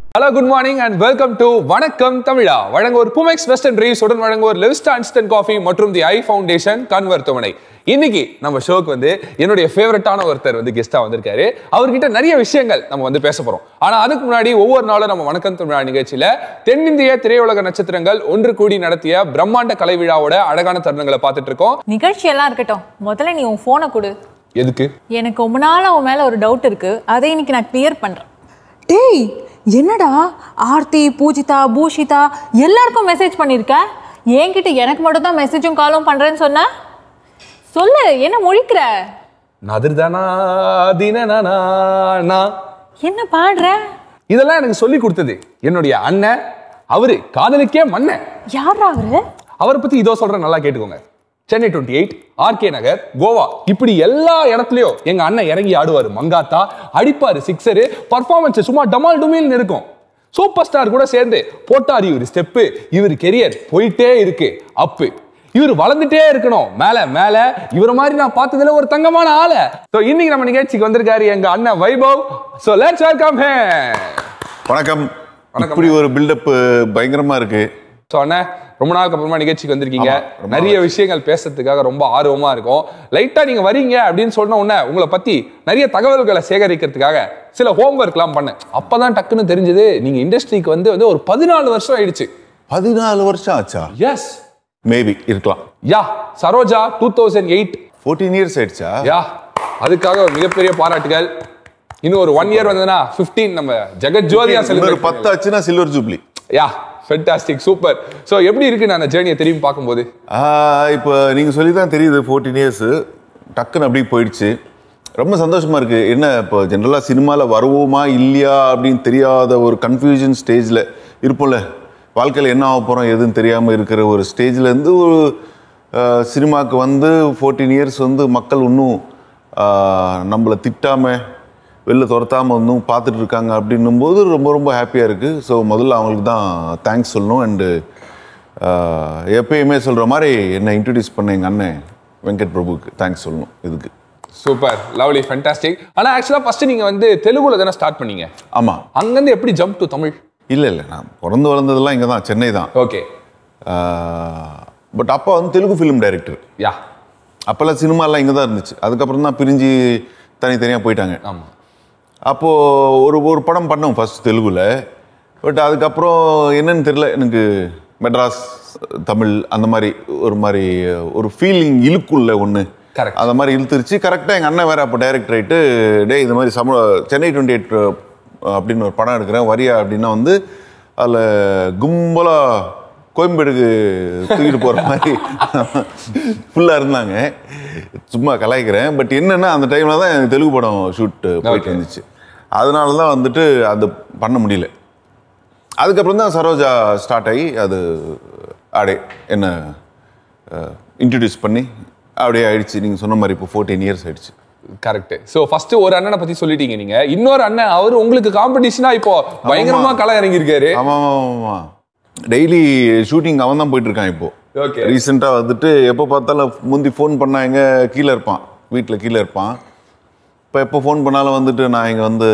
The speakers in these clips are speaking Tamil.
Hello good morning and welcome to Vanakkam Tamizha வழங்க ஒரு புமெக்ஸ் வெஸ்டர்ன் ட்ரீவ்ஸ் உடன் வழங்க ஒரு லெவிஸ்டா இன்ஸ்டன்ட் காஃபி மற்றும் தி ஐ ஃபவுண்டேஷன் கண் மருத்துவமனை இன்னைக்கு நம்ம ஷோக்கு வந்து என்னுடைய ஃபேவரட்டான ஒருத்தர் வந்து கெஸ்டா வந்திருக்காரு அவர்கிட்ட நிறைய விஷயங்கள் நம்ம வந்து பேச போறோம் ஆனா அதுக்கு முன்னாடி ஒவ்வொரு நாளும் நம்ம வணக்கம் தமிழா நிகழ்ச்சியில தென்னிந்திய திரையுலக நட்சத்திரங்கள் ஒன்று கூடி நடத்திய பிரம்மாண்ட கலை விழாவோட அழகான தருணங்களை பார்த்துட்டு இருக்கோம் நிகழ்ச்சி எல்லாம் இருக்கட்டும் முதல்ல நீ உன் ஃபோனை கொடு எதுக்கு எனக்கு ரொம்ப நாளா உன் மேல ஒரு டவுட் இருக்கு அதை இன்னைக்கு நான் கிளியர் பண்றேன் டேய் என்னடா ஆர்த்தி பூஜிதா பூஷிதா எல்லாருக்கும் மெசேஜ் பண்ணிருக்க என்கிட்ட எனக்கு மட்டும் தான் மெசேஜும் காலும் பண்றேன்னு சொன்ன சொல்லு என்ன முழிக்கிற நதிர்தானா தினனா என்ன பாடுற இதெல்லாம் எனக்கு சொல்லி கொடுத்தது என்னுடைய அண்ணன் அவரு காதலுக்கே மன்னன் யாரா அவரு அவரை பத்தி இதோ சொல்றேன் நல்லா கேட்டுக்கோங்க சென்னை டுவெண்ட்டி எயிட் ஆர்கே நகர் கோவா இப்படி எல்லா இடத்துலயும் எங்க அண்ணன் இறங்கி ஆடுவாரு மங்காத்தா அடிப்பாரு சிக்ஸரு பர்ஃபார்மன்ஸ் சும்மா டமால் டுமில்னு இருக்கும் சூப்பர் ஸ்டார் கூட சேர்ந்து போட்டார் இவர் ஸ்டெப்பு இவர் கெரியர் போயிட்டே இருக்கு அப்பு இவர் வளர்ந்துட்டே இருக்கணும் மேல மேல இவர மாதிரி நான் பார்த்ததுல ஒரு தங்கமான ஆளை சோ இன்னைக்கு நம்ம நிகழ்ச்சிக்கு வந்திருக்காரு எங்க அண்ணன் Vaibhav so let's welcome hey வணக்கம் வணக்கம். இப்படி ஒரு பில்டப் பயங்கரமா இருக்கு ஸோ அண்ணா ரொம்ப நாளுக்கு அப்புறமா நிகழ்ச்சிக்கு வந்திருக்கீங்க ஆமா, ரொம்ப நிறைய விஷயங்கள் பேசுறதுக்காக ரொம்ப ஆர்வமா இருக்கும் லைட்டா நீங்க வரீங்க அப்படின்னு சொன்ன உடனே உங்களை பத்தி நிறைய தகவல்களை சேகரிக்கிறதுக்காக சில ஹோம்ஒர்க்லாம் பண்ணேன் அப்பதான் டக்குன்னு தெரிஞ்சது நீங்க இண்டஸ்ட்ரிக்கு வந்து வந்து ஒரு பதினாலு வருஷம் ஆயிடுச்சு பதினாலு வருஷம் ஆச்சா எஸ் மேபி இருக்கலாம் yeah Saroja two thousand eight fourteen years ஆயிடுச்சா யா அதுக்காக ஒரு மிகப்பெரிய பாராட்டுகள் இன்னும் ஒரு ஒன் இயர் வந்ததுன்னா 15 நம்ம ஜெகத் ஜோதியா இன்னொரு செலிபிரேட் பத்து ஆச்சுன்னா silver jubilee yeah fantastic super so எப்படி இருக்கு நான் அந்த ஜேர்னியை திரும்பி பார்க்கும்போது இப்போ நீங்க சொல்லி தான் தெரியுது ஃபோர்டீன் இயர்ஸ் டக்குன்னு அப்படியே போயிடுச்சு ரொம்ப சந்தோஷமா இருக்கு என்ன இப்போ ஜென்ரலாக சினிமாவில் வருவோமா இல்லையா அப்படின்னு தெரியாத ஒரு கன்ஃபியூஷன் ஸ்டேஜில் இருப்போம்ல வாழ்க்கையில் என்ன ஆக போகிறோம் எதுன்னு தெரியாமல் இருக்கிற ஒரு ஸ்டேஜில் இருந்து ஒரு அஹ், சினிமாவுக்கு வந்து ஃபோர்டீன் இயர்ஸ் வந்து மக்கள் இன்னும் அஹ், நம்மளை திட்டாமல் வெளில துரத்தாமல் இன்னும் பார்த்துட்டு இருக்காங்க அப்படின்னும் போது ரொம்ப ரொம்ப ஹாப்பியாக இருக்குது ஸோ முதல்ல அவங்களுக்கு தான் தேங்க்ஸ் சொல்லணும் அண்டு எப்பயுமே சொல்கிற மாதிரி என்னை இன்ட்ரடியூஸ் பண்ண எங்கள் அண்ணன் வெங்கட் பிரபுக்கு தேங்க்ஸ் சொல்லணும் இதுக்கு சூப்பர் லவ்லி ஃபென்டாஸ்டிக் ஆனா ஆக்சுவலா ஃபர்ஸ்ட் நீங்க வந்து தெலுங்குல தானே ஸ்டார்ட் பண்ணீங்க ஆமாம் அங்கிருந்து எப்படி ஜம்ப் டு தமிழ் இல்லை இல்லை நான் பிறந்து வளர்ந்ததெல்லாம் இங்கே தான் சென்னை தான் ஓகே பட் அப்பா வந்து தெலுங்கு ஃபிலிம் டைரக்டர் யா அப்போல்லாம் சினிமாலாம் இங்கே தான் இருந்துச்சு அதுக்கப்புறம் தான் பிரிஞ்சு தனித்தனியாக போயிட்டாங்க ஆமா அப்போது ஒரு ஒரு படம் பண்ணோம் ஃபர்ஸ்ட் தெலுங்குல பட் அதுக்கப்புறம் என்னன்னு தெரியல எனக்கு மெட்ராஸ் தமிழ் அந்த மாதிரி ஒரு மாதிரி ஒரு ஃபீலிங் இழுக்குள்ள ஒன்று Correct. அந்த மாதிரி இழுத்துருச்சு கரெக்டாக எங்கள் அண்ணன் வேறு அப்போ டைரக்டர் ஆகிட்டு டேய் இந்த மாதிரி சம சென்னை டுவெண்ட்டி எயிட் அப்படின்னு ஒரு படம் எடுக்கிறேன் வரியா அப்படின்னா வந்து அதில் கும்பலாக கோயம்பேடுக்கு தூக்கிட்டு போகிற மாதிரி ஃபுல்லாக இருந்தாங்க சும்மா கலாய்க்கிறேன் பட் என்னென்னா அந்த டைமில் தான் எனக்கு தெலுங்கு படம் ஷூட் போயிட்டு Okay. இருந்துச்சு அதனால தான் வந்துட்டு அது பண்ண முடியல அதுக்கப்புறம் தான் சரோஜா ஸ்டார்ட் ஆகி அது அப்படியே என்ன இன்ட்ரடியூஸ் பண்ணி அப்படியே ஆயிடுச்சு நீங்கள் சொன்ன மாதிரி இப்போ ஃபோர்டீன் இயர்ஸ் ஆயிடுச்சு கரெக்ட் சோ ஃபர்ஸ்ட் ஒரு அண்ணனை பத்தி சொல்லிட்டீங்க நீங்க இன்னொரு அண்ணன் அவர் உங்களுக்கு காம்படிஷனா இப்போ பயங்கரமா களை இறங்கி இருக்காரு ஆமாம் ஆமாம் ஆமாம் டெய்லி ஷூட்டிங் அவன் தான் போயிட்டு இருக்கான் இப்போ Okay. ரீசெண்டாக வந்துட்டு எப்போ பார்த்தாலும் முந்தி ஃபோன் பண்ணாங்க கீழே இருப்பான் வீட்டில் கீழே இருப்பான் இப்போ எப்போ ஃபோன் பண்ணாலும் வந்துட்டு நான் இங்கே வந்து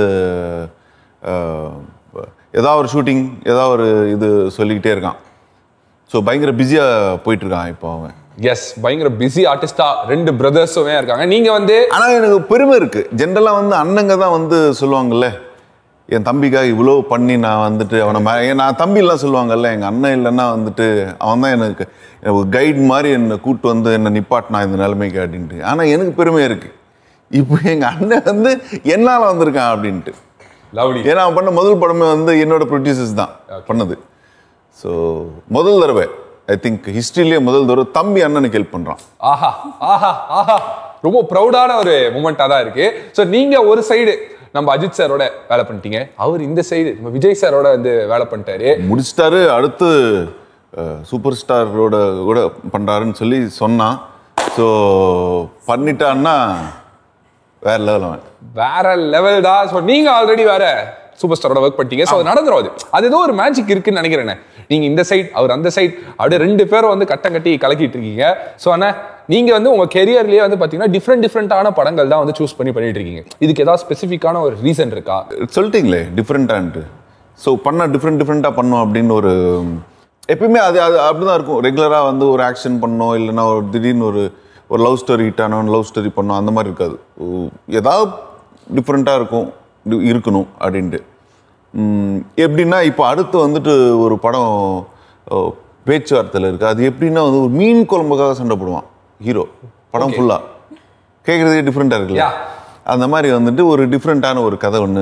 அஹ், ஏதாவது ஒரு ஷூட்டிங் ஏதாவது ஒரு இது சொல்லிக்கிட்டே இருக்கான் ஸோ பயங்கர பிஸியாக போயிட்டு இருக்கான் இப்போ அவன் எஸ் பயங்கர பிஸி ஆர்டிஸ்டா ரெண்டு பிரதர்ஸுமே இருக்காங்க நீங்க வந்து ஆனால் எனக்கு பெருமை இருக்கு ஜென்ரலாக வந்து அண்ணங்க தான் வந்து சொல்லுவாங்கல்ல என் தம்பிக்காக இவ்வளோ பண்ணி நான் வந்துட்டு அவனை மே- ஏன் நான் தம்பிலாம் சொல்லுவாங்கல்ல எங்கள் அண்ணன் இல்லைன்னா வந்துட்டு அவன் தான் எனக்கு எனக்கு ஒரு கைட் மாதிரி என்னை கூட்டு வந்து என்னை நிப்பாட்டினா இந்த நிலைமைக்கு அப்படின்ட்டு ஆனால் எனக்கு பெருமை இருக்கு இப்போ எங்கள் அண்ணன் வந்து என்னால் வந்திருக்கான் அப்படின்ட்டு லவ்லி ஏன்னா அவன் பண்ண முதல் படமே வந்து என்னோட ப்ரொடியூசர்ஸ் தான் பண்ணது ஸோ முதல் தடவை ஐ திங்க் ஹிஸ்ட்ரியிலேயே முதல் தடவை தம்பி அண்ணனுக்கு ஹெல்ப் பண்ணுறான் ஆஹா ஆஹா ஆஹா ரொம்ப ப்ரௌடான ஒரு மூமெண்டா தான் இருக்கு ஸோ நீங்க ஒரு சைடு நம்ம அஜித் சாரோட வேலை பண்ணிட்டீங்க அவர் இந்த சைடு நம்ம விஜய் சாரோட வந்து வேலை பண்ணிட்டாரு முடிச்சிட்டாரு அடுத்து சூப்பர் ஸ்டாரோட கூட பண்ணுறாருன்னு சொல்லி சொன்னான் ஸோ பண்ணிட்டான்னா வேற லெவல் அவன் வேற லெவல் தான் ஸோ நீங்க ஆல்ரெடி வேற சூப்பர் ஸ்டாரோட ஒர்க் பண்ணிட்டீங்க ஸோ அது நடந்துரும் அது அது ஏதோ ஒரு மேஜிக் இருக்குன்னு நினைக்கிறேன் நீங்க இந்த சைடு அவர் அந்த சைடு அப்படியே ரெண்டு பேரும் வந்து கட்டம் கட்டி கலக்கிட்டு இருக்கீங்க ஸோ அண்ணா நீங்க வந்து உங்க கெரியர்லயே வந்து பாத்தீங்கன்னா டிஃப்ரெண்ட் டிஃப்ரெண்டான படங்கள் தான் வந்து சூஸ் பண்ணி பண்ணிட்டு இருக்கீங்க இதுக்கு ஏதாவது ஸ்பெசிஃபிக்கான ஒரு ரீசன் இருக்கா சொல்லிட்டீங்களே டிஃப்ரெண்ட்டான்ட்டு ஸோ பண்ணால் டிஃப்ரெண்ட் டிஃப்ரெண்ட்டாக பண்ணோம் அப்படின்னு ஒரு எப்பயுமே அது அது அப்படி தான் இருக்கும் ரெகுலராக வந்து ஒரு ஆக்ஷன் பண்ணோம் இல்லைன்னா ஒரு திடீர்னு ஒரு ஒரு லவ் ஸ்டோரி ஹிட் ஆனோம் லவ் ஸ்டோரி பண்ணோம் அந்த மாதிரி இருக்காது ஓ, ஏதாவது டிஃப்ரெண்ட்டாக இருக்கும் இது இருக்கணும் அப்படின்ட்டு ம், எப்படின்னா இப்போ அடுத்து வந்துட்டு ஒரு படம் ஓ, பேச்சுவார்த்தையில் இருக்குது அது எப்படின்னா வந்து ஒரு மீன் குழம்புக்காக சண்டை போடுவான் ஹீரோ படம் ஃபுல்லாக கேட்குறதுக்கே டிஃப்ரெண்ட்டாக இருக்குல்ல Yeah. அந்த மாதிரி வந்துட்டு ஒரு டிஃப்ரெண்ட்டான ஒரு கதை ஒன்று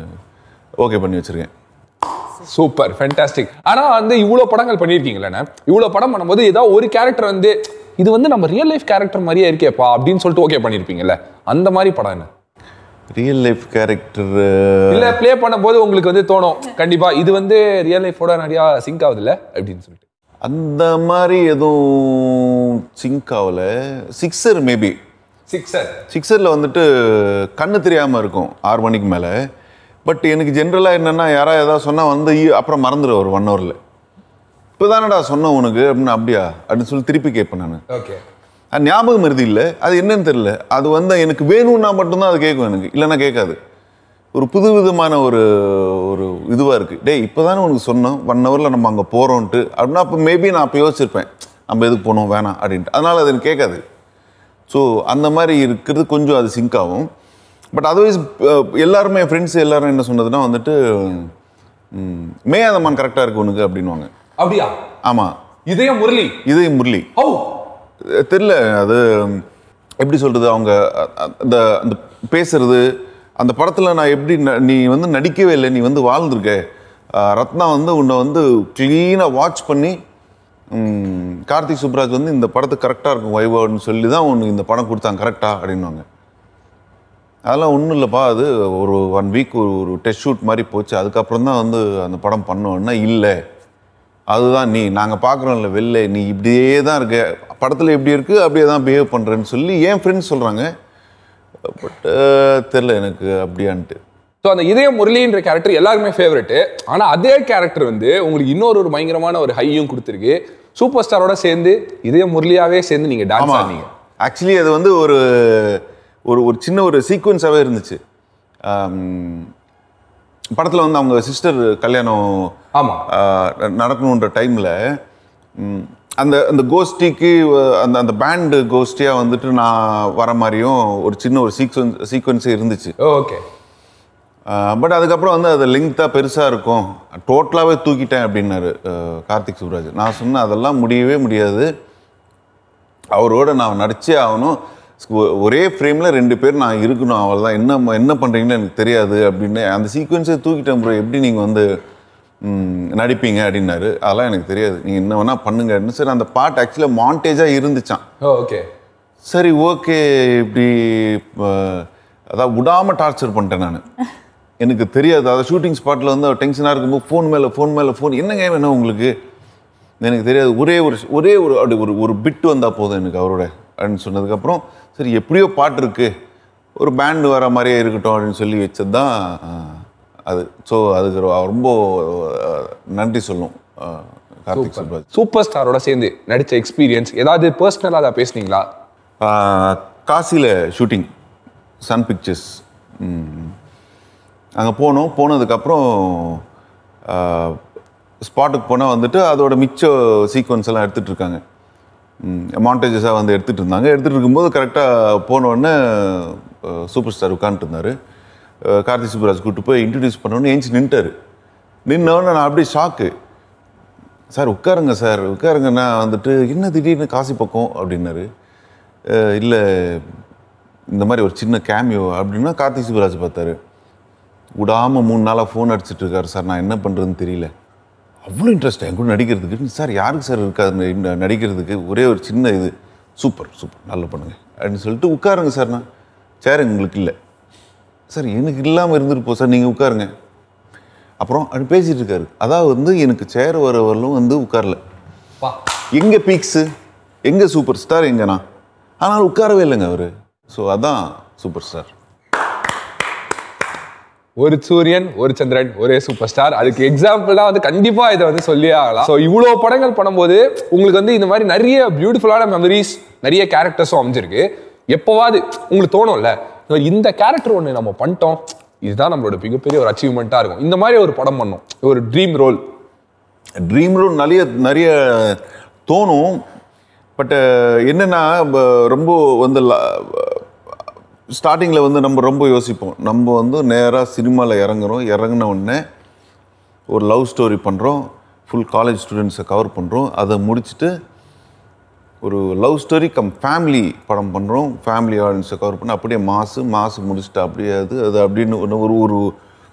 ஓகே பண்ணி வச்சுருக்கேன் சூப்பர் ஃபென்டாஸ்டிக் ஆனா வந்து இவ்வளவு படங்கள் பண்ணியிருக்கீங்களே இவ்வளவு படம் பண்ணும்போது ஏதாவது ஒரு கேரக்டர் வந்து இது வந்து நம்ம ரியல் லைஃப் கேரக்டர் மாதிரியே இருக்கேப்பா அப்படின்னு சொல்லிட்டு ஓகே பண்ணிருப்பீங்கல்ல அந்த மாதிரி படம் என்ன ரியல் லைஃப் கேரக்டர் இல்ல ப்ளே பண்ணும்போது உங்களுக்கு வந்து தோணும் கண்டிப்பா இது வந்து ரியல் லைஃபோட நிறைய சிங்க் ஆகுதுல்ல அப்படின்னு சொல்லிட்டு அந்த மாதிரி எதுவும் சிங்க் ஆகல சிக்ஸர் மேபி சிக்ஸர் சிக்ஸரில் வந்துட்டு கண்ணு தெரியாமல் இருக்கும் ஆறு மணிக்கு மேலே பட் எனக்கு ஜென்ரலாக என்னென்னா யாராவது ஏதாவது சொன்னால் வந்து ஈ- அப்புறம் மறந்துடும் ஒரு ஒன் ஹவரில் இப்போ தானடா சொன்னேன் உனக்கு அப்படின்னு அப்படியா அப்படின்னு சொல்லி திருப்பி கேட்பேன் நான் ஓகே அது ஞாபகம் மருதி இல்லை அது என்னன்னு தெரியல அது வந்து எனக்கு வேணும்னா மட்டும்தான் அது கேட்கும் எனக்கு இல்லைன்னா கேட்காது ஒரு புது விதமான ஒரு ஒரு இதுவாக இருக்குது டேய் இப்போ தானே உனக்கு சொன்னோம் ஒன் ஹவரில் நம்ம அங்கே போகிறோன்ட்டு அப்படின்னா அப்போ மேபி நான் அப்போ யோசிச்சிருப்பேன் நம்ம எதுக்கு போகணும் வேணாம் அப்படின்ட்டு அதனால் அது எனக்கு கேட்காது ஸோ அந்த மாதிரி இருக்கிறது கொஞ்சம் அது சிங்க் ஆகும் பட் அதர்வைஸ் எல்லாருமே என் ஃப்ரெண்ட்ஸ் எல்லாரும் என்ன சொன்னதுன்னா வந்துட்டு ம், மேயாதமான் கரெக்டாக இருக்கு உனக்கு அப்படின்வாங்க அப்படியா ஆமாம் இதயம் முரளி இதே முரளி ஓ தெரில அது எப்படி சொல்கிறது அவங்க அ- அ- அந்த அந்த பேசுறது அந்த படத்தில் நான் எப்படி ந- நீ வந்து நடிக்கவே இல்லை நீ வந்து வாழ்ந்திருக்க அஹ் ரத்னா வந்து உன்னை வந்து க்ளீனாக வாட்ச் பண்ணி ம், கார்த்திக் சுப்ராஜ் வந்து இந்த படத்துக்கு கரெக்டாக இருக்கும் வைபவ்னு சொல்லி தான் உனக்கு இந்த படம் கொடுத்தாங்க கரெக்டாக அப்படின்வாங்க அதெல்லாம் ஒன்றும் இல்லைப்பா அது ஒரு ஒன் வீக் ஒரு ஒரு டெஸ்ட் ஷூட் மாதிரி போச்சு அதுக்கப்புறம் தான் வந்து அந்த படம் பண்ணோன்னா இல்லை அதுதான் நீ நாங்கள் பார்க்குறோம்ல வெளில நீ இப்படியே தான் இருக்க படத்தில் எப்படி இருக்கு அப்படியே தான் பிஹேவ் பண்ணுறேன்னு சொல்லி என் ஃப்ரெண்ட்ஸ் சொல்கிறாங்க பட் தெரில எனக்கு அப்படியான்ட்டு ஸோ அந்த இதயம் முரளின்ற கேரக்டர் எல்லாருமே ஃபேவரெட் ஆனா அதே கேரக்டர் வந்து உங்களுக்கு இன்னொரு ஒரு பயங்கரமான ஒரு ஹையும் கொடுத்துருக்கு சூப்பர் ஸ்டாரோட சேர்ந்து இதயம் முரளியாவே சேர்ந்து நீங்க டான்ஸ் ஆமாம் ஆனீங்க ஆக்சுவலி அது வந்து ஒரு ஒரு ஒரு சின்ன ஒரு சீக்வன்ஸாகவே இருந்துச்சு படத்தில் வந்து அவங்க சிஸ்டர் கல்யாணம் ஆமா ஆஹ் நடக்கணுன்ற டைமில் அந்த அந்த கோஷ்டிக்கு அந்த அந்த பேண்டு கோஷ்டியாக வந்துட்டு நான் வர மாதிரியும் ஒரு சின்ன ஒரு சீக்வன்ஸ் சீக்வன்ஸே இருந்துச்சு ஓகே பட் அதுக்கப்புறம் வந்து அது லெங்க்த்தாக பெருசாக இருக்கும் டோட்டலாகவே தூக்கிட்டேன் அப்படின்னாரு அஹ் கார்த்திக் சுப்ராஜ் நான் சொன்னேன் அதெல்லாம் முடியவே முடியாது அவரோட நான் நடிச்சே ஆகணும் ஒ- ஒரே ஃப்ரேமில் ரெண்டு பேர் நான் இருக்கணும் அவ்வளோதான் என்ன ம- என்ன பண்ணுறீங்கன்னு எனக்கு தெரியாது அப்படின்னு அந்த சீக்வன்ஸை தூக்கிட்டேன் ப்ரோ எப்படி நீங்கள் வந்து ம், நடிப்பீங்க அப்படின்னாரு அதெல்லாம் எனக்கு தெரியாது நீங்கள் என்ன வேணால் பண்ணுங்க அப்படின்னு சரி அந்த பாட்டு ஆக்சுவலாக மாண்டேஜாக இருந்துச்சான் ஓகே சரி ஓகே இப்படி அஹ், அதான் விடாமல் டார்ச்சர் பண்ணிட்டேன் நான் எனக்கு தெரியாது அதாவது ஷூட்டிங் ஸ்பாட்டில் வந்து டென்ஷனாக இருக்கும்போது ஃபோன் மேலே ஃபோன் மேலே ஃபோன் என்னங்க வேணும் உங்களுக்கு எனக்கு தெரியாது ஒரே ஒரு ஒரே ஒரு அப்படி ஒரு ஒரு பிட் வந்தால் போதும் எனக்கு அவரோட அப்படின்னு சொன்னதுக்கப்புறம் சரி எப்படியோ பாட்டு இருக்கு ஒரு பேண்டு வர மாதிரியே இருக்கட்டும் அப்படின்னு சொல்லி வச்சது தான் அஹ், அது ஸோ அதுக்கு ரொ- ரொம்ப அஹ், நன்றி சொல்லும் அஹ், கார்த்திக் சுப்ராஜ் சூப்பர் ஸ்டாரோட சேர்ந்து நடிச்ச எக்ஸ்பீரியன்ஸ் ஏதாவது பர்சனலா அதை பேசுனீங்களா காசியில் ஷூட்டிங் சன் பிக்சர்ஸ் அங்கே போனோம் போனதுக்கப்புறம் ஸ்பாட்டுக்கு போனால் வந்துட்டு அதோட மிச்ச சீக்வன்ஸ் எல்லாம் எடுத்துகிட்டு இருக்காங்க மாண்டேஜஸாக வந்து எடுத்துகிட்டு இருந்தாங்க எடுத்துகிட்டு இருக்கும்போது கரெக்டாக போனோடனே சூப்பர் ஸ்டார் உட்காந்துட்டு இருந்தார் கார்த்திக் சுப்ராஜ் கூப்பிட்டு போய் இன்ட்ரடியூஸ் பண்ணோன்னே ஏஞ்சி நின்ட்டார் நின்னோடனே நான் அப்படியே ஷாக்கு சார் உட்காருங்க சார் உட்காருங்கன்னா வந்துட்டு என்ன திடீர்னு காசி பக்கம் அப்படின்னாரு இல்லை இந்த மாதிரி ஒரு சின்ன கேமியோ அப்படின்னா கார்த்திக் சுப்ராஜ் பார்த்தாரு விடாமல் மூணு நாளாக ஃபோன் அடிச்சிட்டு இருக்காரு சார் நான் என்ன பண்ணுறதுன்னு தெரியல அவ்வளோ இன்ட்ரெஸ்ட் என் கூட நடிக்கிறதுக்கு சார் யாருக்கு சார் இருக்காது இந்த நடிக்கிறதுக்கு ஒரே ஒரு சின்ன இது சூப்பர் சூப்பர் நல்லா பண்ணுங்க அப்படின்னு சொல்லிட்டு உட்காருங்க சார் நான் சேர் உங்களுக்கு இல்லை சார் எனக்கு இல்லாமல் இருந்துட்டு போ சார் நீங்கள் உட்காருங்க அப்புறம் அப்படி பேசிட்டு இருக்காரு அதாவது வந்து எனக்கு சேர் வரவர்களும் வந்து உட்காரல வா எங்க பீக்ஸு எங்க சூப்பர் ஸ்டார் எங்கண்ணா ஆனால் உட்காரவே இல்லைங்க அவரு ஸோ அதான் சூப்பர் ஸ்டார் ஒரு சூரியன் ஒரு சந்திரன் ஒரே சூப்பர் ஸ்டார் அதுக்கு எக்ஸாம்பிள் வந்து கண்டிப்பா இதை வந்து சொல்லியே ஆகலாம் ஸோ இவ்வளோ படங்கள் பண்ணும்போது உங்களுக்கு வந்து இந்த மாதிரி நிறைய பியூட்டிஃபுல்லான மெமரிஸ் நிறைய கேரக்டர்ஸும் அமைஞ்சிருக்கு எப்போவாது உங்களுக்கு தோணும்ல இந்த கேரக்டர் ஒன்று நம்ம பண்ணிட்டோம் இதுதான் நம்மளோட மிகப்பெரிய ஒரு அச்சீவ்மெண்ட்டாக இருக்கும் இந்த மாதிரி ஒரு படம் பண்ணோம் ஒரு ட்ரீம் ரோல் ட்ரீம் ரோல் நிறைய நிறைய தோணும் பட் என்னன்னா ப- ரொம்ப வந்து ஸ்டார்டிங்கில் வந்து நம்ம ரொம்ப யோசிப்போம் நம்ம வந்து நேராக சினிமாவில் இறங்குறோம் இறங்கின உடனே ஒரு லவ் ஸ்டோரி பண்ணுறோம் ஃபுல் காலேஜ் ஸ்டூடெண்ட்ஸை கவர் பண்ணுறோம் அதை முடிச்சுட்டு ஒரு லவ் ஸ்டோரி கம் ஃபேமிலி படம் பண்ணுறோம் ஃபேமிலி ஆடியன்ஸை கவர் பண்ணி அப்படியே மாசு மாசு முடிச்சுட்டு அப்படியே அது அது அப்படின்னு ஒன்று ஒரு ஒரு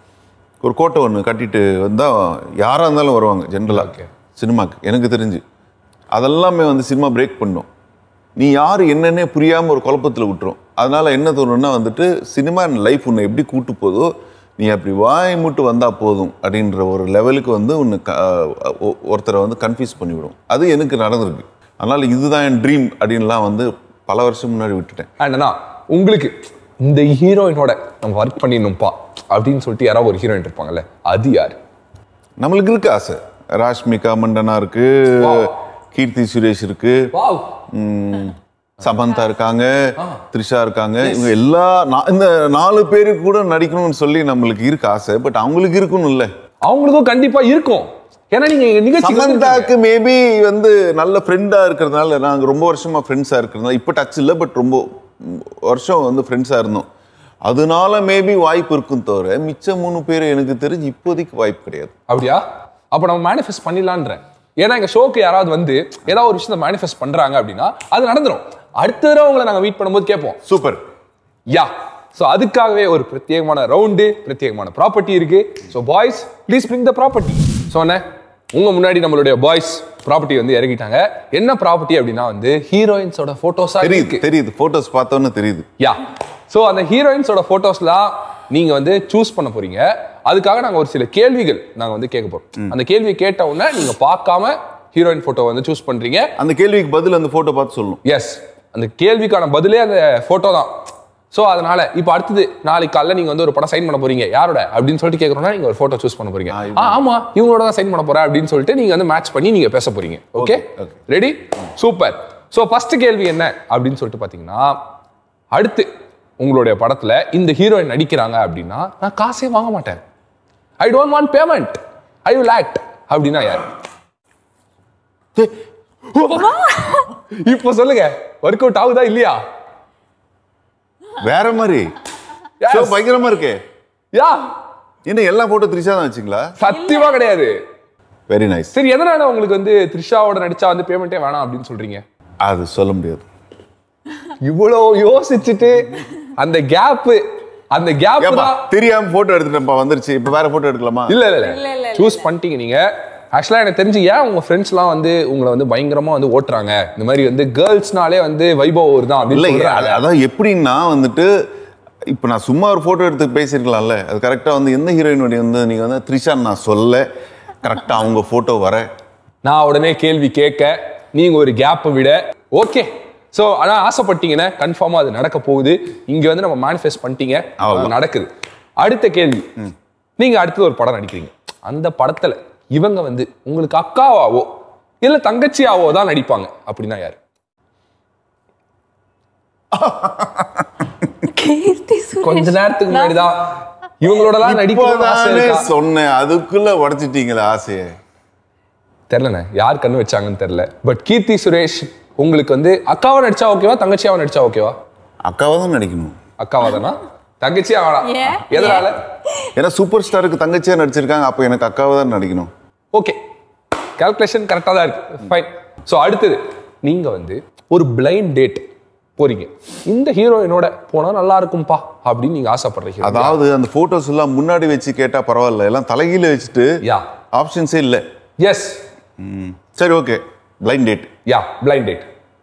ஒரு கோட்டை ஒன்று கட்டிட்டு வந்தால் யாராக இருந்தாலும் வருவாங்க ஜென்ரலாக சினிமாக்கு எனக்கு தெரிஞ்சு அதெல்லாமே வந்து சினிமா பிரேக் பண்ணும் நீ யார் என்னன்னே புரியாமல் ஒரு குழப்பத்தில் விட்டுரும் அதனால் என்ன தோணுன்னா வந்துட்டு சினிமா லைஃப் உன்னை எப்படி கூட்டு போதோ நீ அப்படி வாய் மூட்டு வந்தால் போதும் அப்படின்ற ஒரு லெவலுக்கு வந்து உன்னை க ஒ- ஒருத்தரை வந்து கன்ஃபியூஸ் பண்ணிவிடும் அது எனக்கு நடந்திருக்கு அதனால் இதுதான் என் ட்ரீம் அப்படின்லாம் வந்து பல வருஷம் முன்னாடி விட்டுட்டேன் அண்ணா உங்களுக்கு இந்த ஹீரோயினோட நம்ம ஒர்க் பண்ணிடணும்ப்பா அப்படின்னு சொல்லிட்டு யாராவது ஒரு ஹீரோயின் இருப்பாங்கல்ல அது யார் நம்மளுக்கு இருக்கு ஆசை ராஷ்மிகா மண்டனா இருக்கு கீர்த்தி சுரேஷ் இருக்கு வாவ் ம், சமந்தா இருக்காங்க த்ரிஷா இருக்காங்க இவங்க எல்லா நா- இந்த நாலு பேருக்கு கூட நடிக்கணும்னு சொல்லி நம்மளுக்கு இருக்கு ஆசை பட் அவங்களுக்கு இருக்கணும் இல்ல அவங்களுக்கும் கண்டிப்பா இருக்கும் ஏன்னா நீங்க எங்க நிகழ்ச்சி சமந்தாக்கு மேபி வந்து நல்ல ஃப்ரெண்டா இருக்கிறதுனால நாங்க ரொம்ப வருஷமா ஃப்ரெண்ட்ஸா இருக்கிறதுனால இப்போ டச் இல்லை பட் ரொம்ப ம், வருஷம் வந்து ஃப்ரெண்ட்ஸா இருந்தோம் அதனால மேபி வாய்ப்பு இருக்கும் தவிர மிச்ச மூணு பேர் எனக்கு தெரிஞ்சு இப்போதைக்கு வாய்ப்பு கிடையாது அப்படியா அப்ப நம்ம மேனிஃபெஸ்ட் பண்ணிடலான்றேன் ஏன்னா எங்க ஷோக்கு யாராவது வந்து ஏதாவது ஒரு விஷயத்தை மேனிஃபெஸ்ட் பண்றாங்க அப்படின்னா அது நடந்துரும் அடுத்த தடவை உங்களை நாங்க மீட் பண்ணும்போது கேட்போம் சூப்பர் யா ஸோ அதுக்காகவே ஒரு பிரத்யேகமான ரவுண்டு பிரத்யேகமான ப்ராப்பர்ட்டி இருக்கு so boys please bring the property so அண்ணே உங்க முன்னாடி நம்மளுடைய பாய்ஸ் ப்ராப்பர்ட்டி வந்து இறக்கிட்டாங்க என்ன ப்ராப்பர்ட்டி அப்படின்னா வந்து ஹீரோயின்ஸோட போட்டோஸா தெரியுது இருக்கு தெரியுது போட்டோஸ் பார்த்தோன்னு தெரியுது யா ஸோ அந்த ஹீரோயின்ஸோட ஃபோட்டோஸ்லாம் நீங்கள் வந்து சூஸ் பண்ண போறீங்க அதுக்காக நாங்கள் ஒரு சில கேள்விகள் நாங்கள் வந்து கேட்க போகிறோம் அந்த கேள்வியை கேட்ட உடனே நீங்கள் பார்க்காம ஹீரோயின் ஃபோட்டோ வந்து சூஸ் பண்ணுறீங்க அந்த கேள்விக்கு பதில் அந்த போட்டோ பார்த்து சொல்லணும் எஸ் அந்த கேள்விக்கான பதிலே அந்த ஃபோட்டோ தான் ஸோ அதனால இப்போ அடுத்தது நாளைக்கு காலைல நீங்கள் வந்து ஒரு படம் சைன் பண்ண போறீங்க யாரோட அப்படின்னு சொல்லிட்டு கேட்குறோம்னா நீங்கள் ஒரு ஃபோட்டோ சூஸ் பண்ண போறீங்க ஆ ஆமா இவங்களோட தான் சைன் பண்ண போறேன் அப்படின்னு சொல்லிட்டு நீங்கள் வந்து மேட்ச் பண்ணி நீங்கள் பேச போறீங்க okay okay. Ready super so first கேள்வி என்ன அப்படின்னு சொல்லிட்டு பார்த்தீங்கன்னா அடுத்து உங்களுடைய படத்துல இந்த ஹீரோயின் நடிக்கிறாங்க அப்படின்னா நான் காசே வாங்க மாட்டேன் I don't want payment I will act அப்படின்னா யார் இப்போ சொல்லுங்க ஒர்க் அவுட் ஆகுதா இல்லையா வேற மாதிரி Yes. show பயங்கரமா இருக்கே யா என்ன எல்லா போட்டோ த்ரிஷா தான் வச்சுங்களா சத்தியமா கிடையாது வெரி நைஸ் சரி எதனால உங்களுக்கு வந்து த்ரிஷாவோட நடிச்சா வந்து பேமெண்ட்டே வேணாம் அப்படின்னு சொல்றீங்க அது சொல்ல முடியாது இவ்வளோ யோசிச்சுட்டு அந்த கேப் அந்த கேப் ஏப்பா தான் தெரியாம போட்டோ எடுத்துட்டேன்ப்பா வந்துருச்சு இப்ப வேற போட்டோ எடுக்கலாமா இல்ல இல்ல இல்ல சூஸ் பண்ணிட்டீங்க நீங்க ஆக்சுவலா எனக்கு தெரிஞ்சு ஏன் உங்க ஃப்ரெண்ட்ஸ்லாம் வந்து உங்களை வந்து பயங்கரமா வந்து ஓட்டுறாங்க இந்த மாதிரி வந்து கேர்ள்ஸ்னாலே வந்து வைபவ் தான் இல்ல அப்படின்னு சொல்றாங்க. அது- அதான் எப்படின்னா வந்துட்டு இப்ப நான் சும்மா ஒரு போட்டோ எடுத்து பேசியிருக்கலாம்ல அது கரெக்டா வந்து எந்த ஹீரோயின் வந்து நீங்க வந்து த்ரிஷா நான் சொல்ல கரெக்டா அவங்க போட்டோ வர நான் உடனே கேள்வி கேட்க நீங்க ஒரு கேப்பை விட ஓகே ஸோ ஆனால் ஆசைப்பட்டீங்கன்னா கன்ஃபார்மாக அது நடக்க போகுது இங்க வந்து நம்ம மேனிஃபெஸ்ட் பண்ணிட்டீங்க அது அவ்வளவுதான். நடக்குது அடுத்த கேள்வி நீங்க அடுத்து ஒரு படம் நடிக்கிறீங்க அந்த படத்துல இவங்க வந்து உங்களுக்கு அக்காவாவோ இல்ல தங்கச்சியாவோ தான் நடிப்பாங்க அப்படின்னா யாரு கீர்த்தி சுரேஷ் கொஞ்ச நேரத்துக்கு முன்னாடி தான் இவங்களோட தான் நடிக்கணும்னு ஆசை இப்பதானே இருக்கா? சொன்னேன் அதுக்குள்ள உடைச்சிட்டீங்களா ஆசையை தெரியலண்ணே யார் கண்ணு வச்சாங்கன்னு தெரியல பட் கீர்த்தி சுரேஷ் உங்களுக்கு வந்து அக்காவா நடிச்சா ஓகேவா தங்கச்சியாவா நடிச்சா ஓகேவா அக்காவை தான் நடிக்கணும் அக்காவா தானா தங்கச்சியா வேணாம் ஏன்? எதனால ஏன்னா சூப்பர் ஸ்டாருக்கு தங்கச்சியா நடிச்சிருக்காங்க அப்போ எனக்கு அக்காவை தான் நடிக்கணும் ஓகே கால்குலேஷன் கரெக்டாக தான் இருக்கு ஃபைன் ஸோ அடுத்தது நீங்க வந்து ஒரு பிளைண்ட் டேட் போறீங்க இந்த ஹீரோயினோட போனா நல்லா இருக்கும்பா அப்படின்னு நீங்க ஆசைப்படுறீங்க அதாவது அந்த போட்டோஸ் எல்லாம் முன்னாடி வச்சு கேட்டா பரவாயில்ல எல்லாம் தலைகீழ வச்சுட்டு யா ஆப்ஷன்ஸே இல்லை எஸ் சரி okay blind date yeah blind date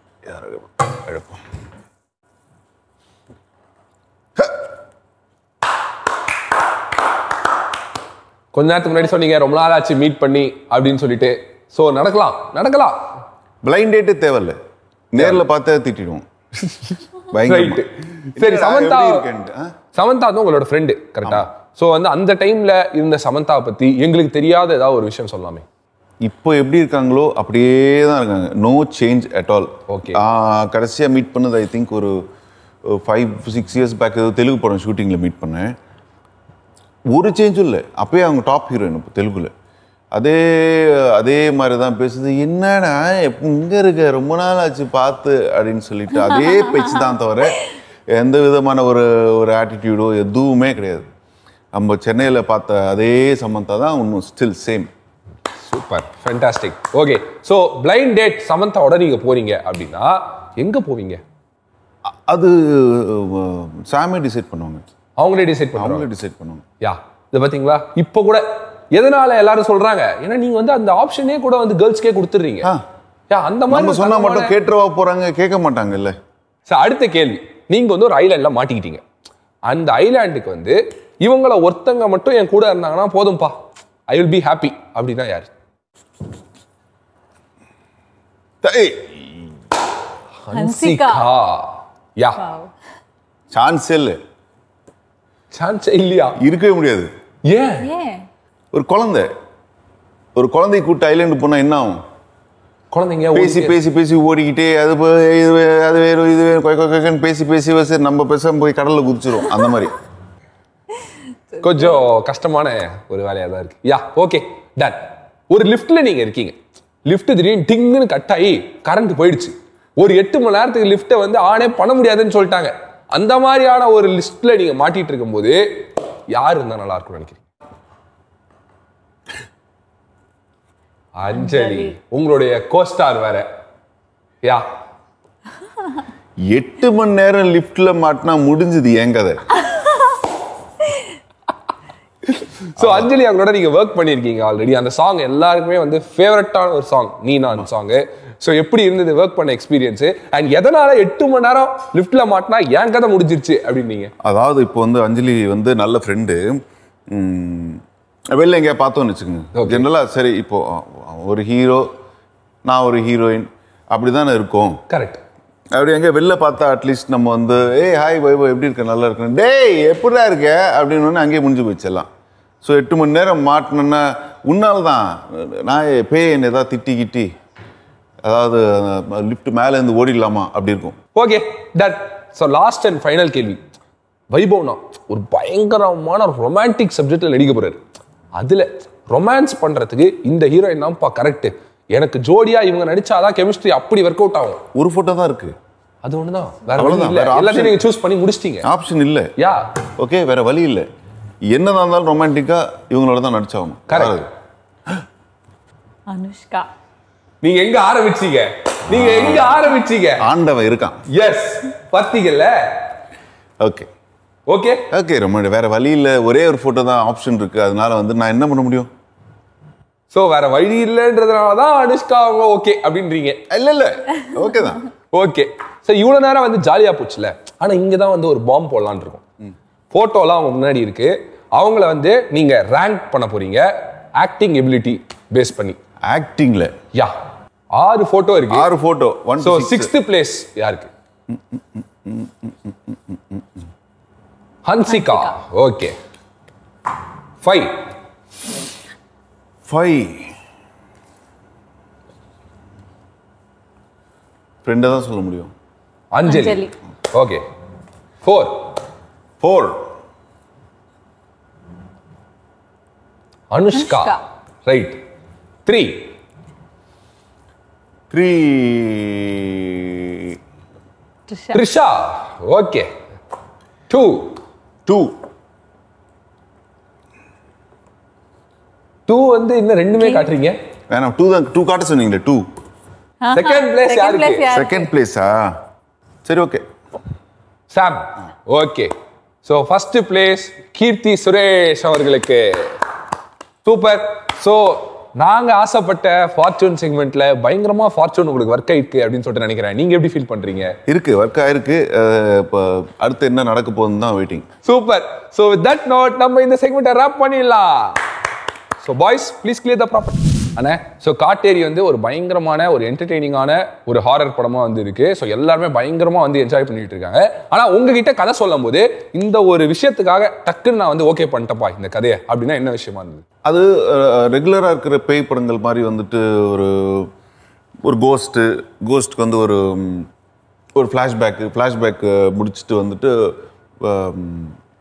கொஞ்ச நேரத்துக்கு முன்னாடி சொன்னீங்க ரொம்ப நாள் ஆச்சு மீட் பண்ணி அப்படின்னு சொல்லிட்டு ஸோ நடக்கலாம் நடக்கலாம் பிளைண்ட் டேட்டே தேவையில்ல நேர்ல பார்த்தா திட்டிடுவோம் ரைட்டு சரி என்னடா, சமந்தா எப்படி இருக்கேன்ட்டு, ஆ? சமந்தா வந்து உங்களோட ஃப்ரெண்டு கரெக்டா ஸோ வந்து அந்த டைம்ல இருந்த சமந்தா பத்தி எங்களுக்கு தெரியாத ஏதாவது ஒரு விஷயம் சொல்லலாமே இப்போ எப்படி இருக்காங்களோ அப்படியே தான் இருக்காங்க no change at all Okay. கடைசியாக மீட் பண்ணது ஐ திங்க் ஒரு ஃபைவ் சிக்ஸ் இயர்ஸ் பேக் ஏதோ தெலுங்கு படம் ஷூட்டிங்கில் மீட் பண்ணேன் ஒரு சேஞ்சும் இல்லை அப்பயே அவங்க டாப் ஹீரோயின் இப்போ தெலுங்குல அதே அதே மாதிரி தான் பேசுது என்னடா எப்போ இங்கே இருக்க ரொம்ப நாள் ஆச்சு பார்த்து அப்படின்னு சொல்லிட்டு அதே பேச்சு தான் தவிர எந்த விதமான ஒரு ஒரு ஆட்டிடியூடோ எதுவுமே கிடையாது நம்ம சென்னையில் பார்த்த அதே சமந்தா தான் இன்னும் still same super fantastic okay so blind date சமந்தாவோட நீங்க போறீங்க அப்படின்னா எங்க போவீங்க அது அஹ், சாமே டிசைட் பண்ணுவாங்க அவங்களே டிசைட் பண்ணுவாங்க அவங்களே டிசைட் பண்ணுவாங்க யா இது பாத்தீங்களா இப்போ கூட எதனால எல்லாரும் சொல்றாங்க ஏன்னா நீங்க வந்து அந்த ஆப்ஷனே கூட வந்து கேர்ள்ஸ்க்கே கொடுத்துடுறீங்க ஆ. யா அந்த மாதிரி நம்ம ஒரு சொன்னா தரமான- மட்டும் கேட்டுருவா போறாங்க கேட்க மாட்டாங்கல்ல சரி, அடுத்த கேள்வி நீங்க வந்து ஒரு ஐலாண்ட்ல மாட்டிக்கிட்டீங்க அந்த ஐலாண்டுக்கு வந்து இவங்கள ஒருத்தங்க மட்டும் என் கூட இருந்தாங்கன்னா போதும்பா ஐ வில் பி ஹாப்பி அப்படின்னா யாரு ஏய், ஹன்சிகா. யா சான்ஸே இல்லை சான்ஸே இல்லையா இருக்கவே முடியாது ஏன் ஏன் ஒரு குழந்தை ஒரு குழந்தை கூட்டு ஐலாண்டு போனா என்ன ஆகும் குழந்தைங்க பேசி ஓடிட்டே- பேசி பேசி ஓடிக்கிட்டே அது போ- இது வே- அது வேறு இது வேறு கொய் கொய் கொய்ன்னு பேசி பேசி பேசி நம்ம பேசாம போய் கடல்ல குதிச்சிரும் அந்த மாதிரி கொஞ்சம் கஷ்டமான ஒரு வேலையா தான் இருக்கு யா ஓகே டன் ஒரு லிஃப்ட்ல நீங்க இருக்கீங்க லிஃப்ட் திடீர்னு டிங்குன்னு கட் ஆகி கரண்ட் போயிடுச்சு ஒரு எட்டு மணி நேரத்துக்கு லிஃப்ட்டை வந்து ஆனே பண்ண முடியாதுன்னு சொல்லிட்டாங்க அந்த மாதிரியான ஒரு லிஸ்ட்ல நீங்க மாட்டிட்டு இருக்கும்போது யார் இருந்தா நல்லா இருக்கும்னு நினைக்கிறீங்க அஞ்சலி உங்களுடைய கோஸ்டார் வேற யா எட்டு மணி நேரம் லிஃப்ட்ல மாட்டினா முடிஞ்சது ஏன் கதை ஸோ அஞ்சலி அவங்களோட நீங்க ஒர்க் பண்ணியிருக்கீங்க ஆல்ரெடி அந்த சாங் எல்லாருக்குமே வந்து ஃபேவரட்டான ஒரு சாங் நீ நான் சாங்கு ஸோ எப்படி இருந்தது ஒர்க் பண்ண எக்ஸ்பீரியன்ஸ் அண்ட் எதனால எட்டு மணி நேரம் லிஃப்ட்ல மாட்டினா என் கதை முடிஞ்சிருச்சு அப்படின்னீங்க அதாவது இப்போ வந்து அஞ்சலி வந்து நல்ல ஃப்ரெண்டு வெளில எங்கேயா பார்த்தோன்னு வச்சுக்கோங்க ஜென்ரலாக சரி இப்போ அஹ், ஒரு ஹீரோ நான் ஒரு ஹீரோயின் அப்படி தானே இருக்கோம் கரெக்ட் அப்படி எங்கே வெளில பார்த்தா அட்லீஸ்ட் நம்ம வந்து ஏய் ஹாய் வைபவ் எப்படி இருக்க நல்லா இருக்கணும் டேய் எப்படிடா இருக்க அப்படின்னு ஒன்று அங்கேயே முடிஞ்சு போயிடுச்செல்லாம் ஸோ எட்டு மணி நேரம் மாட்டினேன்னா உன்னால தான் நான் பேய் என்னை ஏதாவது திட்டி கிட்டி அதாவது லிஃப்ட் மேலேருந்து ஓடிடலாமா அப்படி இருக்கும் okay done so last and final கேள்வி வைபவ்னா ஒரு பயங்கரமான ரொமான்டிக் சப்ஜெக்டில் நடிக்க போறாரு அதுல ரொமான்ஸ் பண்றதுக்கு இந்த ஹீரோயின் தான்ப்பா கரெக்ட் எனக்கு ஜோடியா இவங்க நடிச்சாதான் கெமிஸ்ட்ரி அப்படி ஒர்க் அவுட் ஆகும் ஒரு ஃபோட்டோ தான் இருக்கு அது ஒண்ணுதான் வேற அவ்வளவுதான், ஒண்ணும் இல்ல வேற option- எல்லாத்தையும் நீங்க சூஸ் பண்ணி முடிச்சிட்டீங்க ஆப்ஷன் இல்லை யா ஓகே வேற வழி இல்லை என்னதான் இருந்தாலும் ரொமான்டிக்கா இவங்களோட தான் நடிச்சாகணும் Correct. யார் அது? அனுஷ்கா நீங்க எங்க ஆரம்பிச்சீங்க நீங்க எங்க ஆரம்பிச்சீங்க ஆண்டவன் இருக்கான் எஸ் பாத்தீங்கல்ல ஓகே ஓகே ஓகே ரொம்ப வேற வழி இல்லை ஒரே ஒரு ஃபோட்டோ தான் ஆப்ஷன் இருக்கு அதனால வந்து நான் என்ன பண்ண முடியும் சோ வேற வழி இல்லைன்றதுனால தான் அனுஷ்கா அவங்க ஓகே அப்படின்றீங்க இல்ல இல்ல ஓகே தான் ஓகே சார் இவ்வளவு நேரம் வந்து ஜாலியா போச்சுல ஆனா இங்க தான் வந்து ஒரு பாம்பு போடலான்னு இருக்கும் போட்டோலாம் அவங்க முன்னாடி இருக்கு அவங்கள வந்து நீங்க ரேங்க் பண்ண போறீங்க ஆக்டிங் எபிலிட்டி பேஸ் பண்ணி ஆக்டிங்ல யா ஆறு போட்டோ இருக்கு ஆறு photo one so sixth place யாருக்கு ஹன்சிகா ஓகே ஃபைவ் ஃபைவ் ஃப்ரெண்டை தான் சொல்ல முடியும் Anjali Anjali. Okay four four Anushka Anushka. Right three three Trisha Trisha okay two two two வந்து இன்னும் ரெண்டுமே காட்டுறீங்க வேணாம் டூ தான் டூ காட்ட சொன்னீங்களே two second place second place யாருக்கு யாருக்கு செகண்ட் பிளேஸா சரி okay Sam okay so first place Keerthy Suresh அவர்களுக்கு சூப்பர் ஸோ நாங்க ஆசைப்பட்ட ஃபார்ச்சூன் செக்மெண்ட்ல பயங்கரமா ஃபார்ச்சூன் உங்களுக்கு ஒர்க் ஆயிருக்கு அப்படின்னு சொல்லிட்டு நினைக்கிறேன் நீங்க எப்படி ஃபீல் பண்றீங்க இருக்கு ஒர்க் ஆயிருக்கு அஹ், இப்போ அடுத்து என்ன நடக்க போகுதுன்னு தான் waiting super so with that note நம்ம இந்த செக்மெண்ட்டை ரேப் பண்ணிடலாம் so boys please clear the property அண்ணே ஸோ காட்டேரி வந்து ஒரு பயங்கரமான ஒரு என்டர்டெய்னிங்கான ஒரு ஹாரர் படமா வந்து இருக்கு ஸோ எல்லாருமே பயங்கரமா வந்து என்ஜாய் பண்ணிட்டு இருக்காங்க ஆனா உங்ககிட்ட கதை சொல்லும் போது இந்த ஒரு விஷயத்துக்காக டக்குன்னு நான் வந்து ஓகே பண்ணிட்டப்பா இந்த கதையை அப்படின்னா என்ன விஷயமா இருந்தது அது ரெகுலராக இருக்கிற பேய் படங்கள் மாதிரி வந்துட்டு ஒரு ஒரு கோஸ்ட்டு கோஸ்ட்டுக்கு வந்து ஒரு ம், ஒரு ஃப்ளாஷ்பேக்கு ஃப்ளாஷ்பேக் முடிச்சுட்டு வந்துட்டு ம்,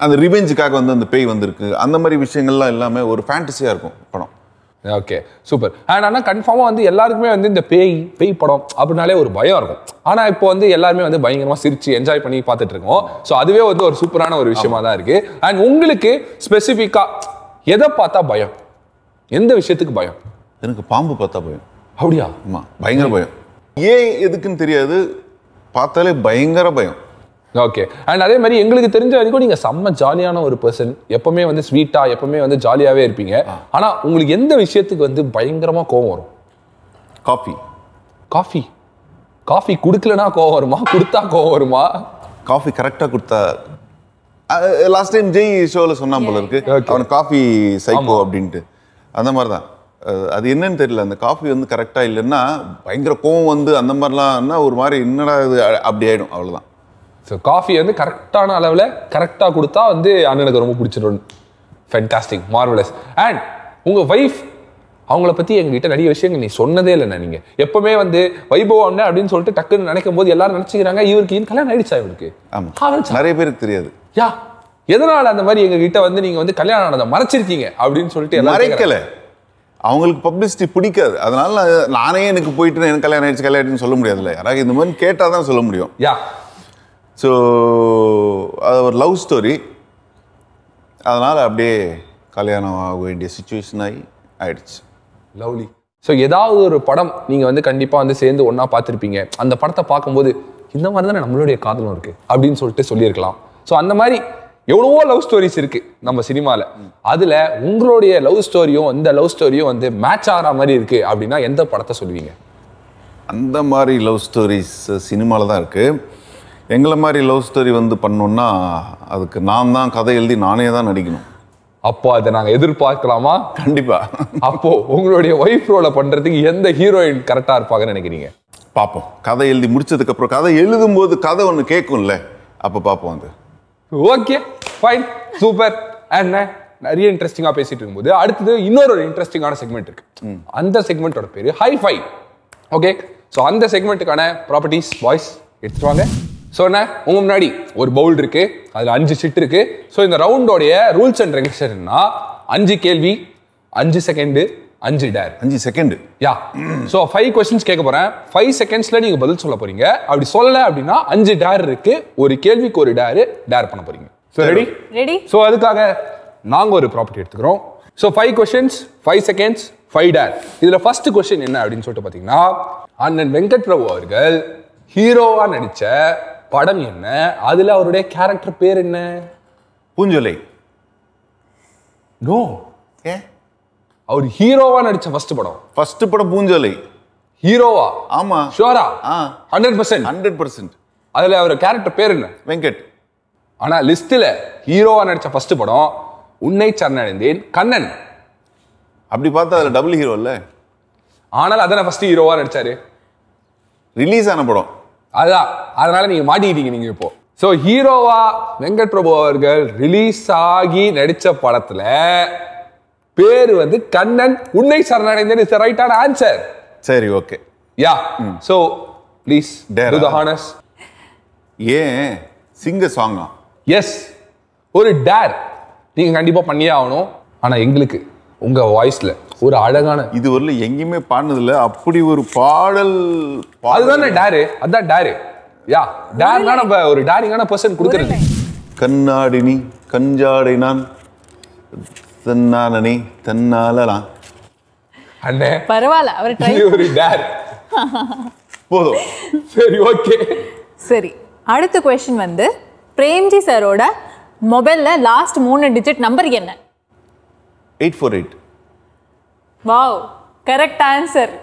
அந்த ரிவெஞ்சுக்காக வந்து அந்த பேய் வந்திருக்கு அந்த மாதிரி விஷயங்கள்லாம் எல்லாமே ஒரு ஃபேண்டசியாக இருக்கும் படம் ஓகே சூப்பர் அண்ட் ஆனால் கன்ஃபார்மாக வந்து எல்லாருக்குமே வந்து இந்த பேய் பேய் படம் அப்படின்னாலே ஒரு பயம் இருக்கும் ஆனால் இப்போ வந்து எல்லாருமே வந்து பயங்கரமாக சிரிச்சு என்ஜாய் பண்ணி பார்த்துட்டு இருக்கோம் ஸோ அதுவே வந்து ஒரு சூப்பரான ஒரு விஷயமா தான் இருக்கு அண்ட் உங்களுக்கு ஸ்பெசிஃபிக்காக எதை பார்த்தா பயம் எந்த விஷயத்துக்கு பயம் எனக்கு பாம்பு பார்த்தா பயம் அப்படியா ஆமாம் பயங்கர பயம் ஏன் எதுக்குன்னு தெரியாது பார்த்தாலே பயங்கர பயம் ஓகே அண்ட் அதே மாதிரி எங்களுக்கு தெரிஞ்ச வரைக்கும் நீங்க செம்ம ஜாலியான ஒரு பர்சன் எப்பவுமே வந்து ஸ்வீட்டா எப்பவுமே வந்து ஜாலியாவே இருப்பீங்க ஆனா உங்களுக்கு எந்த விஷயத்துக்கு வந்து பயங்கரமா கோவம் வரும் காஃபி காஃபி காஃபி குடுக்கலனா கோவம் வருமா கொடுத்தா கோவம் வருமா காஃபி கரெக்டாக கொடுத்தா லாஸ்ட் டைம் ஜெய் ஷோவில் சொன்னான் போல இருக்கு Okay. அவன் காஃபி சைக்கோ அப்படின்ட்டு அந்த மாதிரி தான் அஹ் அது என்னன்னு தெரியல அந்த காஃபி வந்து கரெக்டாக இல்லைன்னா பயங்கர கோவம் வந்து அந்த மாதிரிலாம்னா ஒரு மாதிரி என்னடா இது அ- அப்படி ஆயிடும் அவ்வளோதான் ஸோ காஃபி வந்து கரெக்டான அளவில் கரெக்டாக கொடுத்தா வந்து அண்ணனுக்கு ரொம்ப பிடிச்சிடும் ஃபென்டாஸ்டிக் மார்வலஸ் அண்ட் உங்கள் ஒய்ஃப் அவங்கள பற்றி எங்ககிட்ட நிறைய விஷயங்கள் நீ சொன்னதே இல்லைண்ணா நீங்கள் எப்பவுமே வந்து வைபவம் அண்ணன் அப்படின்னு சொல்லிட்டு டக்குன்னு நினைக்கும் போது எல்லாரும் நினச்சிக்கிறாங்க இவருக்கு இன்னும் கல்யாணம் ஆயிடுச்சா இவருக்கு ஆமாம் ஆரம்பிச்சா? நிறைய பேருக்கு தெரியாது யா எதனால அந்த மாதிரி எங்க கிட்ட வந்து நீங்க வந்து கல்யாணம் ஆனதை மறைச்சிருக்கீங்க அப்படின்னு சொல்லிட்டு எல்லாரும் மறைக்கல அவங்களுக்கு பப்ளிசிட்டி பிடிக்காது அதனால நான் நானே எனக்கு போயிட்டு எனக்கு கல்யாணம் ஆயிடுச்சு கல்யாணம் ஆயிடுச்சுன்னு சொல்ல முடியாதுல்ல யாராவது இந்த மாதிரி கேட்டால் தான் சொல்ல முடியும் கேக்குறாங்க. யா ஸோ அது ஒரு லவ் ஸ்டோரி அதனால் அப்படியே கல்யாணம் ஆக வேண்டிய சுச்சுவேஷன் ஆகி ஆயிடுச்சு லவ்லி ஸோ ஏதாவது ஒரு படம் நீங்க வந்து கண்டிப்பா வந்து சேர்ந்து ஒண்ணா பார்த்திருப்பீங்க அந்த படத்தை பார்க்கும்போது இந்த மாதிரி தானே நம்மளுடைய காதலும் இருக்கு அப்படின்னு சொல்லிட்டு சொல்லியிருக்கலாம் ஸோ அந்த மாதிரி எவ்வளவோ லவ் ஸ்டோரிஸ் இருக்கு நம்ம சினிமால அதுல உங்களுடைய லவ் ஸ்டோரியும் இந்த லவ் ஸ்டோரியும் வந்து மேட்ச் ஆகிற மாதிரி இருக்கு அப்படின்னா எந்த படத்தை சொல்லுவீங்க அந்த மாதிரி லவ் ஸ்டோரிஸ் சினிமாவில் தான் இருக்குது எங்களை மாதிரி லவ் ஸ்டோரி வந்து பண்ணோன்னா அதுக்கு நான் தான் கதை எழுதி நானே தான் நடிக்கணும் அப்போ அதை நாங்க எதிர்பார்க்கலாமா கண்டிப்பாக அப்போ உங்களுடைய ஒய்ஃப் ரோலை பண்றதுக்கு எந்த ஹீரோயின் கரெக்டா இருப்பாங்கன்னு நினைக்கிறீங்க பார்ப்போம் கதை எழுதி முடிச்சதுக்கப்புறம் கதை எழுதும்போது கதை ஒன்று கேட்கும்ல அப்போ பார்ப்போம் அது ஓகே ஃபைன் சூப்பர் அண்ட் நிறைய இன்ட்ரெஸ்டிங்காக பேசிட்டு இருக்கும்போது அடுத்தது இன்னொரு ஒரு இன்ட்ரெஸ்டிங்கான செக்மெண்ட் இருக்கு அந்த செக்மெண்ட்டோட பேரு ஹை ஃபை ஓகே ஸோ அந்த செக்மெண்ட்டுக்கான ப்ராப்பர்ட்டிஸ் பாய்ஸ் எடுத்துட்டு வாங்க ஸோ என்ன உங்க முன்னாடி ஒரு பவுல் இருக்கு அதில் அஞ்சு சிட் இருக்கு ஸோ இந்த ரவுண்டோடைய ரூல்ஸ் அண்ட் ரெகுலேஷன்னா அஞ்சு கேள்வி அஞ்சு செகண்டு அஞ்சு டேர் அஞ்சு second yeah so five questions கேட்க போறேன் ஃபைவ் செகண்ட்ஸ்ல நீங்க பதில் சொல்ல போறீங்க அப்படி சொல்லல அப்படின்னா அஞ்சு டேர் இருக்கு ஒரு கேள்விக்கு ஒரு டேர் டேர் பண்ண போறீங்க ஸோ ரெடி ரெடி ஸோ அதுக்காக நாங்க ஒரு ப்ராப்பர்ட்டி எடுத்துக்கிறோம் so five questions five seconds five dare இதுல ஃபர்ஸ்ட் கொஸ்டின் என்ன அப்படின்னு சொல்லிட்டு பாத்தீங்கன்னா அண்ணன் வெங்கட் பிரபு அவர்கள் ஹீரோவா நடிச்ச படம் என்ன அதுல அவருடைய கேரக்டர் பேர் என்ன பூஞ்சொலை நோ ஏன் அவர் ஹீரோவா நடிச்ச ஃபர்ஸ்ட் படம் ஃபர்ஸ்ட் படம் பூஞ்சொலை ஹீரோவா ஆமாம் ஷுவரா ஆ. ஹண்ட்ரட் பர்சன்ட் ஹண்ட்ரட் பர்சன்ட் அதுல அவர் கேரக்டர் பேர் என்ன வெங்கட் ஆனா லிஸ்ட்ல ஹீரோவா நடிச்ச ஃபர்ஸ்ட் படம் உன்னை சரணடைந்தேன் கண்ணன் அப்படி பார்த்தா அதில் டபுள் ஹீரோ இல்லை ஆனால் அதான ஃபர்ஸ்ட் ஹீரோவா நடிச்சாரு ரிலீஸ் ஆன படம் அதான் அதனால நீங்க மாட்டிக்கிட்டீங்க நீங்க இப்போ ஸோ ஹீரோவா வெங்கட் பிரபு அவர்கள் ரிலீஸ் ஆகி நடிச்ச படத்துல பேர் வந்து கண்ணன் உன்னை சரணடைந்தேன் இஸ் ரைட்டான ஆன்சர் சரி okay yeah so please Dare to the ஆ? ஹானஸ் ஏன் சிங்க சாங்கா எஸ் ஒரு டேர் நீங்க கண்டிப்பா பண்ணியே ஆகணும் ஆனா எங்களுக்கு உங்க வாய்ஸ்ல ஒரு அழகான இது வரல எங்கேயுமே பாடினதில்ல அப்படி ஒரு பாடல் பாடல் அதுதானே டேரு அதான் டேரு யா டேர்னா நம்ம ஒரு டேரிங்கான பர்சன் கொடுக்கறது கண்ணாடினி கஞ்சாடை நான் தன்னானனி தன்னாலலாம் அண்ணே பரவாயில்ல அவர் ட்ரை இது ஒரு டேர் போதும் சரி ஓகே சரி அடுத்த கொஸ்டின் வந்து பிரேம்ஜி சாரோட மொபைல்ல லாஸ்ட் மூணு டிஜிட் நம்பர் என்ன eight four eight wow correct answer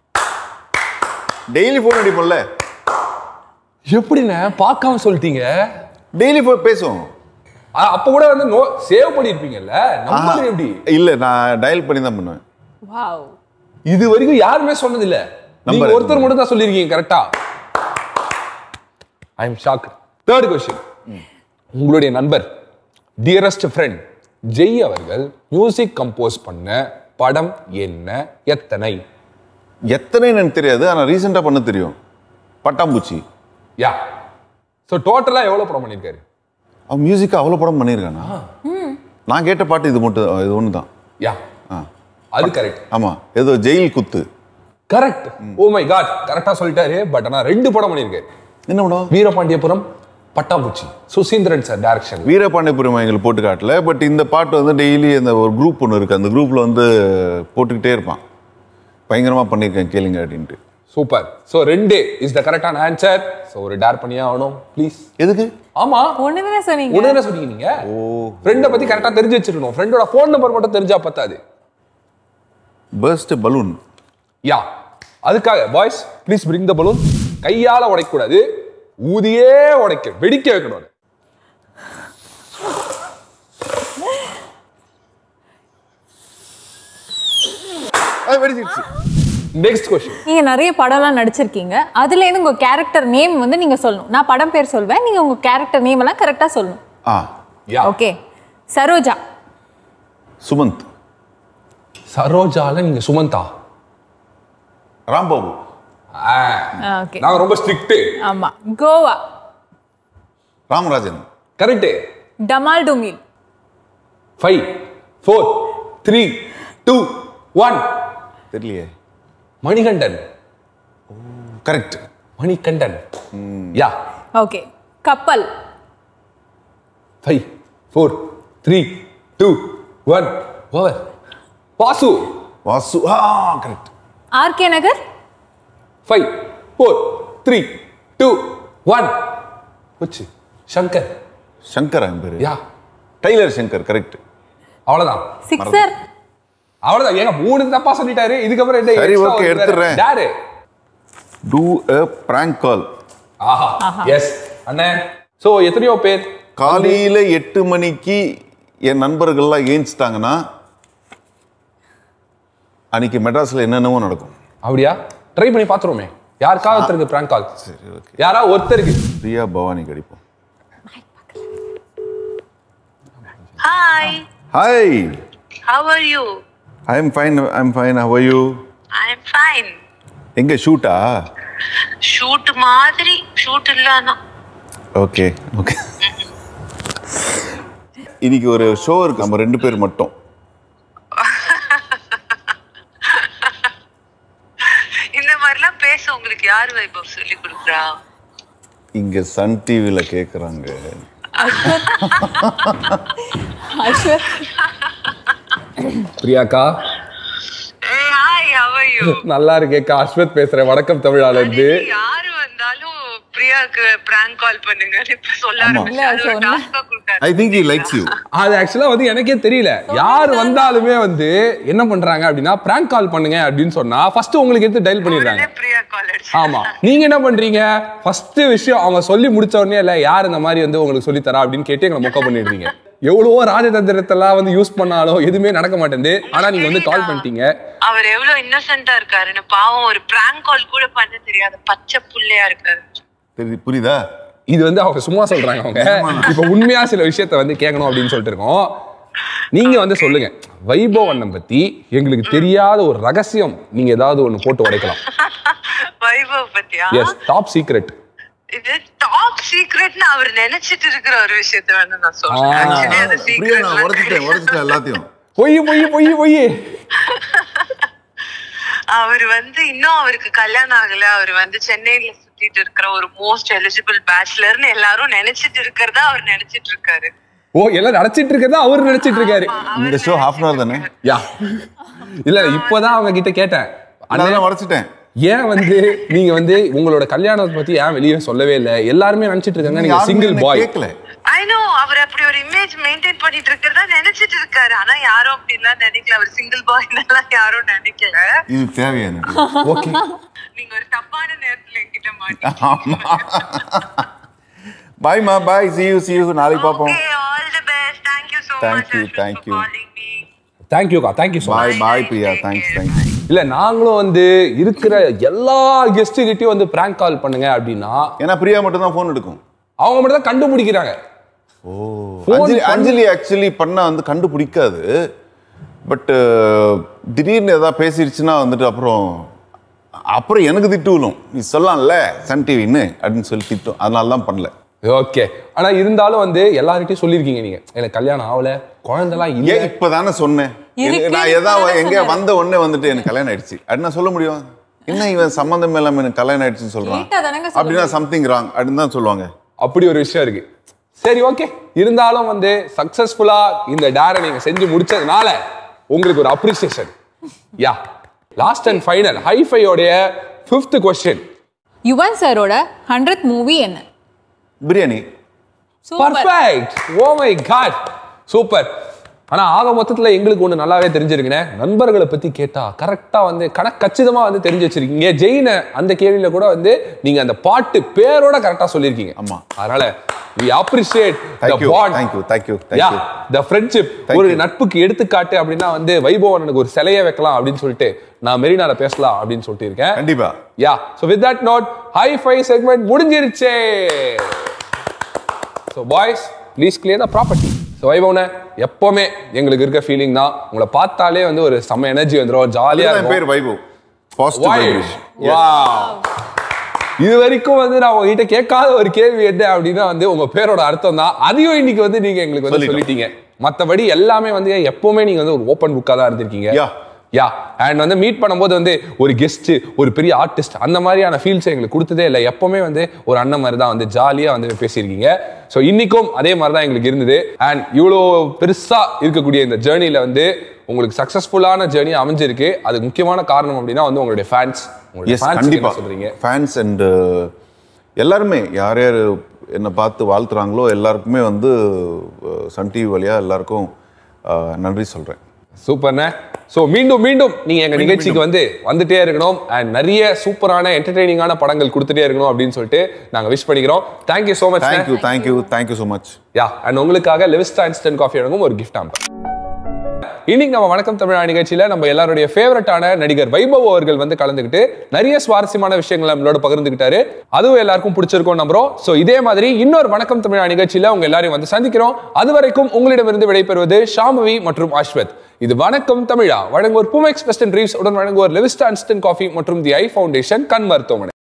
daily phone அடிப்போம்ல எப்படிண்ணே பார்க்காம சொல்லிட்டீங்க டெய்லி ஃபோன் பேசுவோம் அ- அப்ப கூட வந்து நோ சேவ் பண்ணிருப்பீங்கல்ல நம்பர் எப்படி இல்லை நான் டயல் பண்ணி தான் பண்ணுவேன் வாவ் இது வரைக்கும் யாருமே சொன்னது இல்ல நீங்க Number. ஒருத்தர் மட்டும் தான் சொல்லிருக்கீங்க கரெக்டா I am shock third question உங்களுடைய நண்பர் டியரஸ்ட் ஃப்ரெண்ட் ஜெய் அவர்கள் மியூசிக் கம்போஸ் பண்ண படம் என்ன எத்தனை எத்தனை எனக்கு தெரியாது ஆனால் ரீசெண்டாக பண்ண தெரியும் பட்டாம்பூச்சி யா ஸோ டோட்டலா எவ்வளவு படம் பண்ணியிருக்காரு அவன் மியூசிக் அவ்வளோ படம் பண்ணியிருக்கானா நான் கேட்ட பாட்டு இது மட்டும் இது ஒன்று தான் யா அது கரெக்ட் ஆமாம் ஏதோ ஜெயில் குத்து கரெக்ட் ஓ மை காட் கரெக்டா சொல்லிட்டாரு பட் ஆனா ரெண்டு படம் பண்ணிருக்காரு என்ன படம் வீரபாண்டியபுரம் பட்டாம்பூச்சி சுசீந்திரன் சார் டைரக்ஷன் வீரபாண்டியபுரம் எங்களுக்கு போட்டு காட்டல பட் இந்த பாட்டு வந்து டெய்லி அந்த ஒரு குரூப் ஒன்று இருக்குது அந்த குரூப்பில் வந்து போட்டுக்கிட்டே இருப்பான் பயங்கரமாக பண்ணியிருக்கேன் கேளுங்க அப்படின்ட்டு சூப்பர் சோ ரெண்டு இஸ் த கரெக்டான ஆன்சர் சோ ஒரு டேர் பண்ணியே ஆகணும் ப்ளீஸ் எதுக்கு ஆமா ஒன்று தானே சொன்னீங்க ஒண்ணு தானே சொன்னீங்க நீங்க ஃப்ரெண்டை பத்தி கரெக்டா தெரிஞ்சு வச்சிருக்கணும் ஃப்ரெண்டோட ஃபோன் நம்பர் மட்டும் தெரிஞ்சா பத்தாது பர்ஸ்ட் பலூன் யா அதுக்காக boys please bring the balloon கையால உடைக்க கூடாது ஊதியே உடைக்க வெடிக்க வைக்கணும் அதை. வெடிச்சிருச்சு நெக்ஸ்ட் கொஸ்டின் நீங்க நிறைய படம்லாம் நடிச்சிருக்கீங்க அதுல இருந்து உங்க கேரக்டர் நேம் வந்து நீங்க சொல்லணும் நான் படம் பேர் சொல்வேன் நீங்க உங்க கேரக்டர் நேம் எல்லாம் கரெக்டா சொல்லணும் ஆ யா ஓகே சரோஜா சுமந்த் சரோஜால நீங்க சுமந்தா ராம்பாபு ஓகே நாங்க ரொம்ப ஸ்ட்ரிக்ட் ஆமா Goa Ramarajan correct Damaal Dumeel five four three two one தெரியலையே Manikandan correct Manikandan yeah okay Kappal five four three two one over Vasu Vasu ஆ correct RK Nagar five four three two one வச்சு சங்கர் சங்கர் என் பேரு யா டைலர் சங்கர் கரெக்ட் அவ்வளவுதான் சிக்ஸர் அவ்வளவுதான் ஏங்க மூணு தப்பா சொல்லிட்டாரு இதுக்கப்புறம் என்ன சரி, extra okay, வந்து வேற? எடுத்துடுறேன். யாரு டூ அ பிராங்க் கால் ஆஹா எஸ் அண்ணே சோ எத்தனையோ பேர் காலையில எட்டு மணிக்கு என் நண்பர்கள்லாம் ஏஞ்சிட்டாங்கன்னா அன்னைக்கு மெட்ராஸ்ல என்னென்னவோ நடக்கும் அப்படியா ட்ரை பண்ணி பாத்துருவோமே யாருக்காவது ஒருத்தருக்கு பிராங்க் கால் சரி ஓகே யாரா ஒருத்தருக்கு பிரியா பவானி கடிப்போம் Hi, hi how are you? I am fine I am fine how you I'm fine. எங்க ஷூட்டா ஷூட் மாதிரி ஷூட் இல்லைன்னா ஓகே ஓகே இன்னைக்கு ஒரு ஷோ இருக்கு நம்ம ரெண்டு பேர் மட்டும் இந்த மாதிரிலாம் பேச உங்களுக்கு யார் வைபவ் சொல்லி கொடுக்குறா இங்க சன் டிவில கேக்குறாங்க அஸ்வத் பிரியாக்கா ஏய் ஹாய் how are you? நல்லா இருக்கேக்கா அஸ்வத் பேசுறேன் வணக்கம் தமிழால இருந்து யாரு வந்தாலும் பிரியாக்கு பிராங்க் கால் பண்ணுங்கன்னு இப்ப சொல்ல ஆமா. ஆரம்பிச்சு அது ஒரு சொன்னேன். டாஸ்கா கொடுக்காரு I think he likes you அது ஆக்சுவலா வந்து எனக்கே தெரியல யார் வந்தாலுமே வந்து என்ன பண்றாங்க அப்படின்னா பிராங்க் கால் பண்ணுங்க அப்படின்னு சொன்னா ஃபர்ஸ்ட் உங்களுக்கு எடுத்து டயல் பண்ணிடுறாங்க பிரியா கால் அடிச்சு ஆமா நீங்க என்ன பண்றீங்க ஃபர்ஸ்ட் விஷயம் அவங்க சொல்லி முடிச்ச உடனே இல்ல யார் இந்த மாதிரி வந்து உங்களுக்கு சொல்லி தரா அப்படின்னு கேட்டு எங்களை மொக்க பண்ணிடுறீங்க எவ்வளவோ ராஜதந்திரத்தெல்லாம் வந்து யூஸ் பண்ணாலும் எதுவுமே நடக்க மாட்டேங்குது ஆனா நீங்க வந்து கால் பண்ணிட்டீங்க அவர் எவ்வளவு இன்னசென்ட்டா இருக்காருன்னு பாவம் ஒரு பிராங்க் கால் கூட பண்ண தெரியாத பச்சை புள்ளையா இருக்காரு தெரியுது புரியுதா இது வந்து அவங்க சும்மா சொல்றாங்க அவங்க இப்ப உண்மையா சில விஷயத்த வந்து கேட்கணும் அப்படின்னு சொல்லிட்டு இருக்கோம் நீங்க வந்து சொல்லுங்க வைபவ் அண்ணன் பத்தி எங்களுக்கு தெரியாத ஒரு ரகசியம் நீங்க ஏதாவது ஒண்ணு போட்டு உடைக்கலாம் வைபவ் பத்தியா எஸ் டாப் சீக்ரெட் இது டாப் சீக்ரெட்னு அவர் நினைச்சிட்டு இருக்கிற ஒரு விஷயத்த வந்து நான் சொல்றேன் ஆ. Actually அது பிரியா நான் secret உடச்சிட்டேன் உடச்சிட்டேன் எல்லாத்தையும் பொய் பொய் பொய் பொய் அவர் வந்து இன்னும் அவருக்கு கல்யாணம் ஆகல அவர் வந்து சென்னையில சுத்திட்டு இருக்கிற ஒரு மோஸ்ட் எலிஜிபிள் பேச்சுலர்னு எல்லாரும் நினைச்சிட்டு இருக்கிறதா அவர் நினைச்சிட்டு இருக்காரு ஓ எல்லாம் நினைச்சிட்டு இருக்கதா அவர் நினைச்சிட்டு இருக்காரு இந்த ஷோ ஹாஃப் அன் ஹவர் தானே யா இல்ல இப்போதான் அவங்க கிட்ட கேட்டேன் அதெல்லாம் உடச்சிட்டேன் ஏன் வந்து நீங்க வந்து உங்களோட கல்யாணத்தை பத்தி ஏன் வெளியே சொல்லவே இல்லை எல்லாருமே நினைச்சிட்டு இருக்காங்க நீங்க யாருமே சிங்கிள் என்னை பாய் கேட்கல ஐ நோ அவர் அப்படி ஒரு இமேஜ் மெயின்டைன் பண்ணிட்டு இருக்கிறதா நினைச்சிட்டு இருக்காரு ஆனா யாரும் அப்படிலாம் நினைக்கல அவர் சிங்கிள் பாய் எல்லாம் யாரும் நினைக்கல இது தேவையா எனக்கு ஓகே நீங்க ஒரு தப்பான நேரத்துல என்கிட்ட மாட்டீங்க பாய்மா பாய் see you see you நாளைக்கு பார்ப்போம் Okay, all the best. Thank you so Thank much you, Ashwin, thank for you. calling me. தேங்க்யூக்கா thank you so bye much bye Priya thanks thanks இல்ல நாங்களும் வந்து இருக்கிற எல்லா கெஸ்ட் கிட்டயும் வந்து பிராங்க் கால் பண்ணுங்க அப்படின்னா ஏன்னா பிரியா மட்டும் தான் ஃபோன் எடுக்கும் அவங்க மட்டும் தான் கண்டுபிடிக்கிறாங்க அஞ்சலி அஞ்சலி ஆக்சுவலி பண்ணா வந்து கண்டுபிடிக்காது பட் திடீர்னு ஏதாவது பேசிருச்சுன்னா வந்துட்டு அப்புறம் அப்புறம் எனக்கு திட்டு விழும் நீ சொல்லலாம்ல சன் டிவின்னு அப்படின்னு சொல்லி திட்டும் அதனால தான் பண்ணல ஓகே ஆனா இருந்தாலும் வந்து எல்லார்கிட்டயும் சொல்லியிருக்கீங்க நீங்க எனக்கு கல்யாணம் ஆகல குழந்தைலாம் இல்ல ஏன் இப்பதானே சொன்னேன் இருக்கு, எனக்கு- நான் ஏதாவது இப்பதானே எங்க சொன்னாரு. வந்த உடனே வந்துட்டு எனக்கு கல்யாணம் ஆயிடுச்சு அப்படின்னு நான் சொல்ல முடியும் என்ன இவன் சம்மந்தம் இல்லாம எனக்கு கல்யாணம் ஆயிடுச்சுன்னு சொல்றான் கேட்டா தானங்க சொல்ல அப்படின்னா சம்திங் ராங் அப்படின்னு தான் சொல்லுவாங்க அப்படி ஒரு விஷயம் இருக்கு சரி ஓகே இருந்தாலும் வந்து சக்சஸ்ஃபுல்லா இந்த டேரை நீங்க செஞ்சு முடிச்சதுனால உங்களுக்கு ஒரு appreciation yeah last and final ஹைஃபையோடைய ஃபிஃப்த் கொஸ்டின் யுவன் சாரோட ஹண்ட்ரட் மூவி என்ன biryani perfect oh my God super ஆனா ஆக மொத்தத்துல எங்களுக்கு ஒண்ணு நல்லாவே தெரிஞ்சிருக்குண்ணே நண்பர்களை பத்தி கேட்டா கரெக்டா வந்து கணக்கச்சிதமா வந்து தெரிஞ்சு வச்சிருக்கீங்க ஜெயின அந்த கேள்வியில கூட வந்து நீங்க அந்த பாட்டு பேரோட கரெக்டா சொல்லியிருக்கீங்க ஆமா. அதனால we appreciate the Thank you, bond thank you, thank you, thank yeah you. the friendship Thank ஒரு you. நட்புக்கு எடுத்துக்காட்டு அப்படின்னா வந்து வைபவன் எனக்கு ஒரு சிலையை வைக்கலாம் அப்படின்னு சொல்லிட்டு நான் மெரினால பேசலாம் அப்படின்னு சொல்லிட்டு இருக்கேன் கண்டிப்பா yeah so with that note hi fi segment முடிஞ்சிருச்சே so boys please clear the property so வைபவனே எப்பவுமே எங்களுக்கு இருக்க ஃபீலிங் தான் உங்களை பார்த்தாலே வந்து ஒரு செம்ம எனர்ஜி வந்துடும் ஜாலியாக அதுதான் என் இருக்கும் பேர் Vaibhav positive Wild. Vibration Wow. இது வரைக்கும் வந்து நான் உங்ககிட்ட கேட்காத ஒரு கேள்வி என்ன அப்படின்னா வந்து உங்க பேரோட அர்த்தம் தான் அதையும் இன்னைக்கு வந்து நீங்க எங்களுக்கு வந்து சொல்லிட்டோம். சொல்லிட்டீங்க மத்தபடி எல்லாமே வந்து எப்பவுமே நீங்க வந்து ஒரு ஓப்பன் புக்கா தான் இருந்திருக்கீங்க Yeah. யா அண்ட் வந்து மீட் பண்ணும்போது வந்து ஒரு கெஸ்ட் ஒரு பெரிய ஆர்டிஸ்ட் அந்த மாதிரியான ஃபீல்ஸ் எங்களுக்கு கொடுத்ததே இல்லை எப்பவுமே வந்து ஒரு அண்ணன் மாதிரி தான் வந்து ஜாலியாக வந்து பேசியிருக்கீங்க ஸோ இன்னைக்கும் அதே மாதிரி தான் எங்களுக்கு இருந்தது அண்ட் இவ்வளோ பெருசா இருக்கக்கூடிய இந்த ஜேர்னியில் வந்து உங்களுக்கு சக்ஸஸ்ஃபுல்லான ஜேர்னி அமைஞ்சிருக்கு அதுக்கு முக்கியமான காரணம் அப்படின்னா வந்து உங்களுடைய ஃபேன்ஸ் உங்களுடைய எஸ் fans கண்டிப்பா என்ன சொல்றீங்க ஃபேன்ஸ் அண்ட் எல்லாருமே யார் யார் என்னை பார்த்து வாழ்த்துறாங்களோ எல்லாருக்குமே வந்து அஹ், சன் டிவி வழியா எல்லாருக்கும் அஹ், நன்றி சொல்றேன் சூப்பர்ண்ணே ஸோ மீண்டும் மீண்டும் நீங்க எங்க நிகழ்ச்சிக்கு வந்து வந்துட்டே இருக்கணும் அண்ட் நிறைய சூப்பரான என்டர்டெய்னிங்கான படங்கள் கொடுத்துட்டே இருக்கணும் அப்படின்னு சொல்லிட்டு நாங்க விஷ் பண்ணிக்கிறோம் thank you so much thank you thank you thank you so much yeah and உங்களுக்காக லிவிஸ்டா இன்ஸ்டன்ட் காஃபி வழங்கும் ஒரு கிஃப்ட் ஆம்பர் இன்னைக்கு நம்ம வணக்கம் தமிழா நிகழ்ச்சியில நம்ம எல்லாருடைய ஃபேவரட்டான நடிகர் வைபவ் அவர்கள் வந்து கலந்துக்கிட்டு நிறைய சுவாரஸ்யமான விஷயங்களை நம்மளோட பகிர்ந்துக்கிட்டாரு அதுவும் எல்லாருக்கும் பிடிச்சிருக்கும் நம்புறோம் ஸோ இதே மாதிரி இன்னொரு வணக்கம் தமிழா நிகழ்ச்சியில உங்க எல்லாரையும் வந்து சந்திக்கிறோம் அது வரைக்கும் உங்களிடமிருந்து விடைபெறுவது ஷாமவி மற்றும் அஸ்வத் இது வணக்கம் தமிழா வழங்குவோர் புமெக்ஸ் வெஸ்டர்ன் ரீவ்ஸ் உடன் வழங்குவோர் லெவிஸ்டா இன்ஸ்டன்ட் காஃபி மற்றும் தி ஐ ஃபவுண்டேஷன் கண் மருத்துவமனை